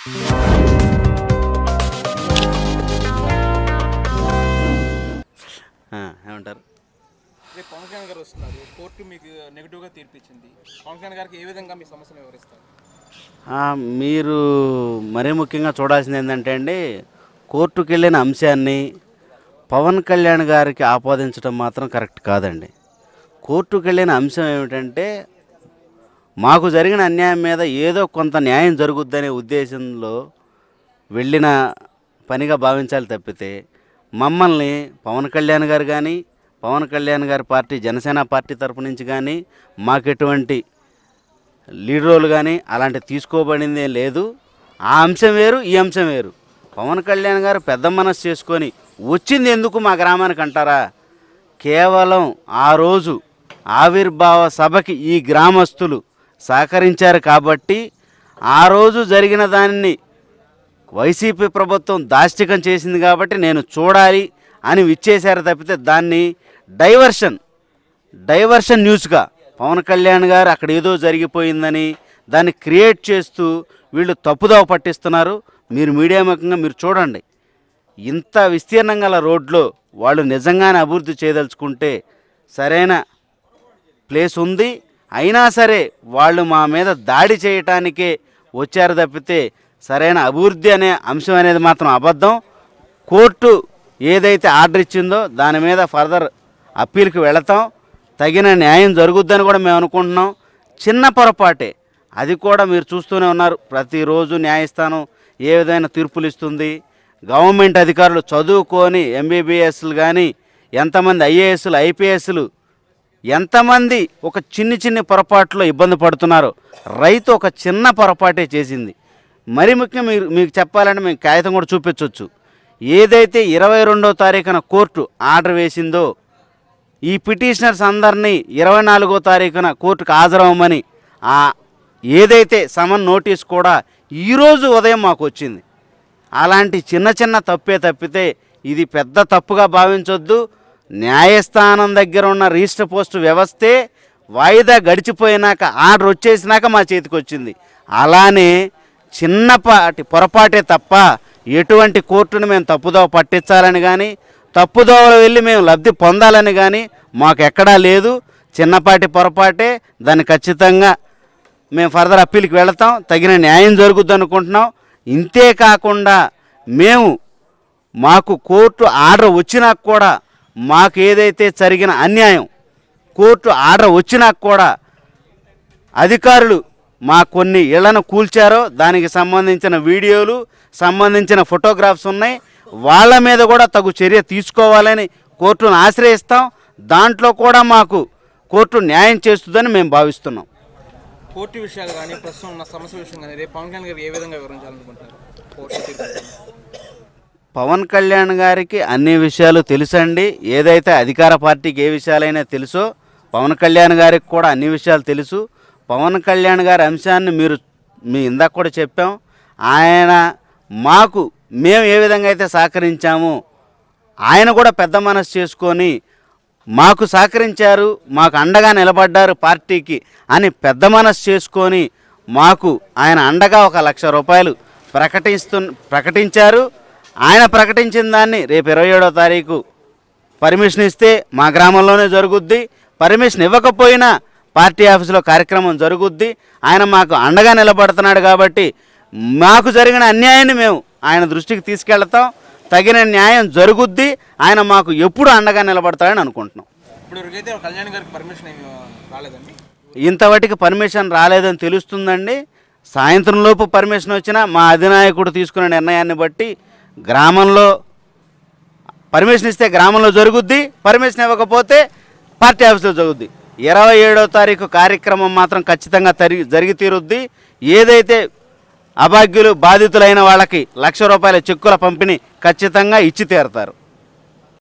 ఆ, ఏమంటారు రేపు పవన్ కళ్యాణ్ గారు వస్తున్నారు కోర్టు మీకు నెగిటివ్గా తీర్పిచ్చింది పవన్ కళ్యాణ్ గారికి ఏ విధంగా మీ సమస్యను వివరిస్తారు ఆ, మీరు మరీ ముఖ్యంగా చూడాల్సింది ఏంటంటే అండి కోర్టుకు వెళ్ళిన అంశాన్ని పవన్ కళ్యాణ్ గారికి ఆపాదించడం మాత్రం కరెక్ట్ కాదండి కోర్టుకు వెళ్ళిన అంశం ఏమిటంటే మాకు జరిగిన అన్యాయం మీద ఏదో కొంత న్యాయం జరుగుద్దనే ఉద్దేశంలో వెళ్ళిన పనిగా భావించాలి తప్పితే మమ్మల్ని పవన్ కళ్యాణ్ గారు కానీ పవన్ కళ్యాణ్ గారి పార్టీ జనసేన పార్టీ తరపు నుంచి కానీ మాకు ఎటువంటి లీడ్ రోల్ కానీ అలాంటి తీసుకోబడింది ఏం లేదు ఆ అంశం వేరు ఈ అంశం వేరు పవన్ కళ్యాణ్ గారు పెద్ద మనసు చేసుకొని వచ్చింది ఎందుకు మా గ్రామానికి అంటారా కేవలం ఆ రోజు ఆవిర్భావ సభకి ఈ గ్రామస్తులు సహకరించారు కాబట్టి ఆ రోజు జరిగిన దానిని వైసీపీ ప్రభుత్వం దాష్టికం చేసింది కాబట్టి నేను చూడాలి అని విచ్చేశారు తప్పితే దాన్ని డైవర్షన్ డైవర్షన్ న్యూస్గా పవన్ కళ్యాణ్ గారు అక్కడ ఏదో జరిగిపోయిందని దాన్ని క్రియేట్ చేస్తూ వీళ్ళు తప్పుదోవ పట్టిస్తున్నారు మీరు మీడియా ముఖంగా మీరు చూడండి ఇంత విస్తీర్ణం గల రోడ్లో వాళ్ళు నిజంగానే అభివృద్ధి చేయదలుచుకుంటే సరైన ప్లేస్ ఉంది అయినా సరే వాళ్ళు మా మీద దాడి చేయటానికే వచ్చారు తప్పితే సరైన అభివృద్ధి అనే అంశం అనేది మాత్రం అబద్ధం కోర్టు ఏదైతే ఆర్డర్ ఇచ్చిందో దాని మీద ఫర్దర్ అప్పీల్కి వెళతాం తగిన న్యాయం జరుగుద్దని కూడా మేము అనుకుంటున్నాం చిన్న పొరపాటే అది కూడా మీరు చూస్తూనే ఉన్నారు ప్రతిరోజు న్యాయస్థానం ఏ విధమైన తీర్పులు ఇస్తుంది గవర్నమెంట్ అధికారులు చదువుకొని ఎంబీబీఎస్లు కానీ ఎంతమంది ఐఏఎస్లు ఐపీఎస్లు ఎంతమంది ఒక చిన్ని చిన్ని పొరపాట్లో ఇబ్బంది పడుతున్నారు రైతు ఒక చిన్న పొరపాటే చేసింది మరి ముఖ్యం మీరు మీకు చెప్పాలంటే మేము కాగితం కూడా చూపించవచ్చు ఏదైతే ఇరవై రెండో తారీఖున కోర్టు ఆర్డర్ వేసిందో ఈ పిటిషనర్స్ అందరినీ ఇరవై నాలుగో తారీఖున కోర్టుకు హాజరవ్వమని ఆ ఏదైతే సమన్ నోటీస్ కూడా ఈరోజు ఉదయం మాకు వచ్చింది అలాంటి చిన్న చిన్న తప్పే తప్పితే ఇది పెద్ద తప్పుగా భావించొద్దు న్యాయస్థానం దగ్గర ఉన్న రిజిస్టర్ పోస్ట్ వ్యవస్థే వాయిదా గడిచిపోయినాక ఆర్డర్ వచ్చేసినాక మా చేతికి వచ్చింది అలానే చిన్నపాటి పొరపాటే తప్ప ఎటువంటి కోర్టును మేము తప్పుదోవ పట్టించాలని కానీ తప్పుదోవలో వెళ్ళి మేము లబ్ధి పొందాలని కానీ మాకు ఎక్కడా లేదు చిన్నపాటి పొరపాటే దాన్ని ఖచ్చితంగా మేము ఫర్దర్ అప్పీల్కి వెళతాం తగిన న్యాయం జరుగుద్ది అనుకుంటున్నాం ఇంతే కాకుండా మేము మాకు కోర్టు ఆర్డర్ వచ్చినా కూడా మాకు ఏదైతే జరిగిన అన్యాయం కోర్టు ఆర్డర్ వచ్చినా కూడా అధికారులు మా కొన్ని ఇళ్లను కూల్చారో దానికి సంబంధించిన వీడియోలు సంబంధించిన ఫోటోగ్రాఫ్స్ ఉన్నాయి వాళ్ళ మీద కూడా తగు చర్య తీసుకోవాలని కోర్టును ఆశ్రయిస్తాం దాంట్లో కూడా మాకు కోర్టు న్యాయం చేస్తుందని మేము భావిస్తున్నాం కోర్టు విషయాలు కానీ ప్రస్తుతం ఉన్న సమస్య విషయం కానీ రేపు పవన్ కళ్యాణ్ గారు ఏ విధంగా వివరించాలనుకుంటారు కోర్టు తీర్పు పవన్ కళ్యాణ్ గారికి అన్ని విషయాలు తెలుసండి ఏదైతే అధికార పార్టీకి ఏ విషయాలైనా తెలుసో పవన్ కళ్యాణ్ గారికి కూడా అన్ని విషయాలు తెలుసు పవన్ కళ్యాణ్ గారి అంశాన్ని మీరు మీ ఇందాక కూడా చెప్పాం ఆయన మాకు మేము ఏ విధంగా అయితే సహకరించామో ఆయన కూడా పెద్ద మనసు చేసుకొని మాకు సహకరించారు మాకు అండగా నిలబడ్డారు పార్టీకి అని పెద్ద మనసు చేసుకొని మాకు ఆయన అండగా ఒక లక్ష రూపాయలు ప్రకటిస్తు ప్రకటించారు ఆయన ప్రకటించిన దాన్ని రేపు ఇరవై ఏడో తారీఖు పర్మిషన్ ఇస్తే మా గ్రామంలోనే జరుగుద్ది పర్మిషన్ ఇవ్వకపోయినా పార్టీ ఆఫీసులో కార్యక్రమం జరుగుద్ది ఆయన మాకు అండగా నిలబడుతున్నాడు కాబట్టి మాకు జరిగిన అన్యాయాన్ని మేము ఆయన దృష్టికి తీసుకెళ్తాం తగిన న్యాయం జరుగుద్ది ఆయన మాకు ఎప్పుడు అండగా నిలబడతాడని అనుకుంటున్నాం ఇప్పుడు వరకైతే కళ్యాణ్ గారికి పర్మిషన్ ఏమి రాలేదండి ఇంతవరకు పర్మిషన్ రాలేదని తెలుస్తుందండి సాయంత్రం లోపు పర్మిషన్ వచ్చినా మా అధినాయకుడు తీసుకున్న నిర్ణయాన్ని బట్టి గ్రామంలో పర్మిషన్ ఇస్తే గ్రామంలో జరుగుద్ది పర్మిషన్ ఇవ్వకపోతే పార్టీ ఆఫీసులో జరుగుద్ది ఇరవై ఏడో తారీఖు కార్యక్రమం మాత్రం ఖచ్చితంగా తరి జరిగి తీరుద్ది ఏదైతే అభాగ్యులు బాధితులైన వాళ్ళకి లక్ష రూపాయల చెక్కుల పంపిణీ ఖచ్చితంగా ఇచ్చి తీరుతారు